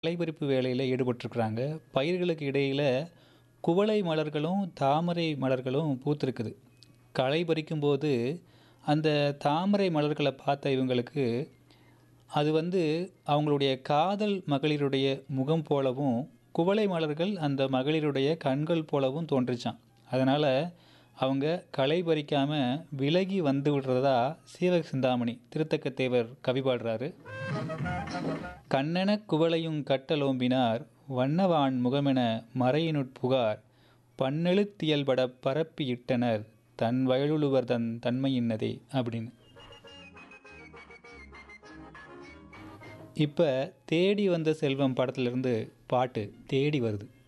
களைபறிப்பு வேலையில் ஈடுபட்டிருக்கிறாங்க பயிர்களுக்கு இடையில் குவளை மலர்களும் தாமரை மலர்களும் பூத்திருக்குது களை பறிக்கும்போது அந்த தாமரை மலர்களை பார்த்த இவங்களுக்கு அது வந்து அவங்களுடைய காதல் மகளிருடைய முகம் போலவும் குவளை மலர்கள் அந்த மகளிருடைய கண்கள் போலவும் தோன்றுச்சான் அதனால் அவங்க களை பறிக்காமல் விலகி வந்து விடுறதா சீவக சிந்தாமணி திருத்தக்கத்தேவர் கவி பாடுறாரு கண்ணென குவளையும் கட்டலோம்பினார் வண்ணவான் முகமென மறையினுட் புகார் பன்னெழுத்தியல்பட பரப்பி இட்டனர் தன் வயலுழுவர் தன் தன்மையின்னதே அப்படின்னு இப்போ தேடி வந்த செல்வம் படத்துலேருந்து பாட்டு தேடி வருது